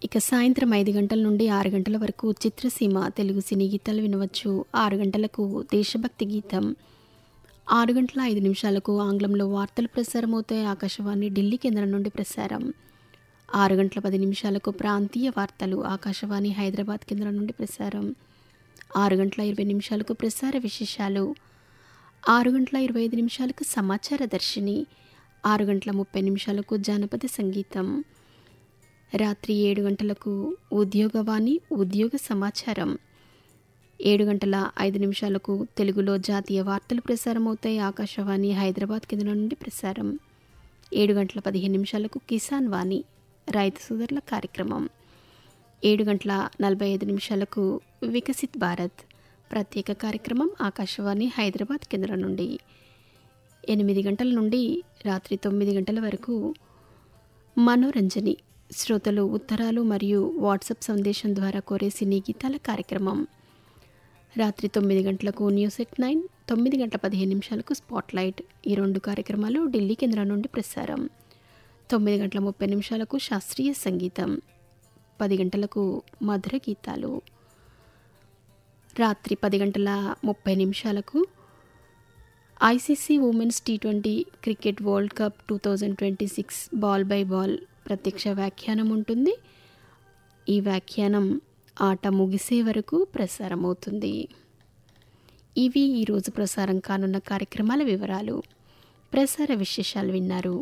ఇక సాయంత్రం ఐదు గంటల నుండి ఆరు గంటల వరకు చిత్రసీమ తెలుగు సినీ గీతాలు వినవచ్చు ఆరు గంటలకు దేశభక్తి గీతం ఆరు గంటల ఐదు నిమిషాలకు ఆంగ్లంలో వార్తలు ప్రసారం అవుతాయి ఆకాశవాణి ఢిల్లీ కేంద్రం నుండి ప్రసారం ఆరు గంటల పది నిమిషాలకు ప్రాంతీయ వార్తలు ఆకాశవాణి హైదరాబాద్ కేంద్రం నుండి ప్రసారం ఆరు గంటల ఇరవై నిమిషాలకు ప్రసార విశేషాలు ఆరు గంటల ఇరవై ఐదు నిమిషాలకు సమాచార దర్శిని ఆరు గంటల ముప్పై నిమిషాలకు జానపద సంగీతం రాత్రి ఏడు గంటలకు ఉద్యోగవాణి ఉద్యోగ సమాచారం ఏడు గంటల ఐదు నిమిషాలకు తెలుగులో జాతీయ వార్తలు ప్రసారం అవుతాయి ఆకాశవాణి హైదరాబాద్ కేంద్రం నుండి ప్రసారం ఏడు గంటల పదిహేను నిమిషాలకు కిసాన్ వాణి రైతు సోదరుల కార్యక్రమం ఏడు గంటల నలభై ఐదు నిమిషాలకు వికసిత్ భారత్ ప్రత్యేక కార్యక్రమం ఆకాశవాణి హైదరాబాద్ కేంద్రం నుండి ఎనిమిది గంటల నుండి రాత్రి తొమ్మిది గంటల వరకు మనోరంజని శ్రోతలు ఉత్తరాలు మరియు వాట్సాప్ సందేశం ద్వారా కోరే సినీ గీతాల కార్యక్రమం రాత్రి తొమ్మిది గంటలకు న్యూస్ ఎట్ నైన్ తొమ్మిది గంటల పదిహేను నిమిషాలకు స్పాట్లైట్ ఈ రెండు కార్యక్రమాలు ఢిల్లీ కేంద్రం నుండి ప్రసారం తొమ్మిది గంటల ముప్పై నిమిషాలకు శాస్త్రీయ సంగీతం పది గంటలకు మధుర గీతాలు రాత్రి పది గంటల ముప్పై నిమిషాలకు ICC women's T twenty cricket world cup two thousand twenty six ball by ball ప్రత్యక్ష వ్యాఖ్యానం ఉంటుంది ఈ వ్యాఖ్యానం ఆట ముగిసే వరకు ప్రసారం అవుతుంది ఇవి ఈరోజు ప్రసారం కానున్న కార్యక్రమాల వివరాలు ప్రసార విశేషాలు విన్నారు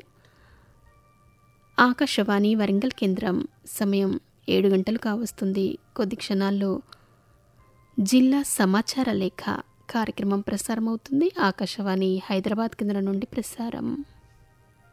ఆకాశవాణి వరంగల్ కేంద్రం సమయం ఏడు గంటలు కావస్తుంది కొద్ది క్షణాల్లో జిల్లా సమాచార లేఖ కార్యక్రమం ప్రసారం అవుతుంది ఆకాశవాణి హైదరాబాద్ కేంద్రం నుండి ప్రసారం